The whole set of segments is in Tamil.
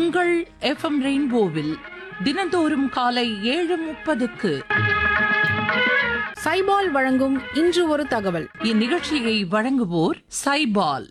உங்கள் எஃப்எம் ரெயின்போவில் தினந்தோறும் காலை ஏழு முப்பதுக்கு சைபால் வழங்கும் இன்று ஒரு தகவல் இந்நிகழ்ச்சியை வழங்குவோர் சைபால்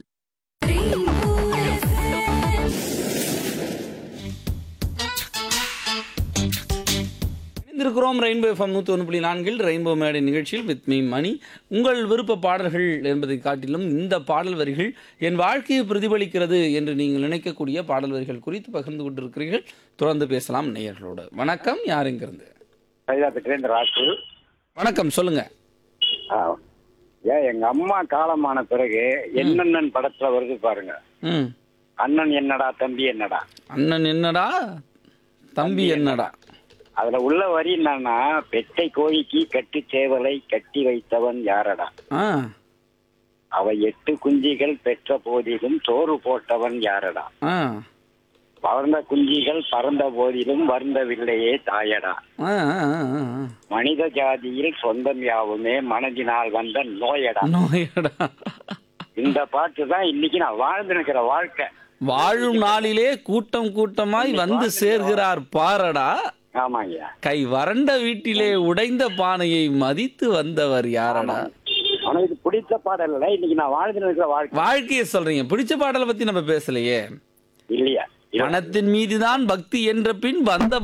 இணைந்திருக்கிறோம் ரெயின்போ எஃப்எம் நூற்றி ஒன்று புள்ளி நான்கில் ரெயின்போ மேடை நிகழ்ச்சியில் வித் மீ மணி உங்கள் விருப்ப பாடல்கள் என்பதை காட்டிலும் இந்த பாடல் வரிகள் என் வாழ்க்கையை பிரதிபலிக்கிறது என்று நீங்கள் நினைக்கக்கூடிய பாடல் வரிகள் குறித்து பகிர்ந்து கொண்டிருக்கிறீர்கள் தொடர்ந்து பேசலாம் நேயர்களோடு வணக்கம் யார் இங்கிருந்து கைலாசத்துலேருந்து ராசு வணக்கம் சொல்லுங்க ஆ. ஏன் எங்க அம்மா காலமான பிறகு என்னென்னன் படத்துல வருது பாருங்க ம் அண்ணன் என்னடா தம்பி என்னடா அண்ணன் என்னடா தம்பி என்னடா அதுல உள்ள வரி என்னன்னா பெட்டை கோழிக்கு கட்டு சேவலை கட்டி வைத்தவன் யாரடா ஆ அவ எட்டு குஞ்சிகள் பெற்ற போதிலும் சோறு போட்டவன் யாரடா ஆ பறந்த குஞ்சிகள் பறந்த போதிலும் வருந்தவில்லையே தாயடா ஆ ஆ, ஆ, ஆ. மனித ஜாதியில் சொந்தம் யாவுமே மனதினால் வந்த நோயடா நோயடா இந்த பாட்டு தான் இன்னைக்கு நான் வாழ்ந்து நிற்கிற வாழ்க்கை வாழும் நாளிலே கூட்டம் கூட்டமாய் வந்து சேர்கிறார் பாரடா ஆமாங்கய்யா கை வறண்ட வீட்டிலே உடைந்த பானையை மதித்து வந்தவர் யாரடா உனக்கு பிடித்த பாடல் இல்ல இன்னைக்கு நான் வாழ்ந்து இருக்கிற வாழ்க்கை வாழ்க்கையை சொல்றீங்க பிடிச்ச பாடலை பத்தி நம்ம பேசலையே இல்லையா பணத்தின் மீதுதான் பக்தி என்ற பின் வந்த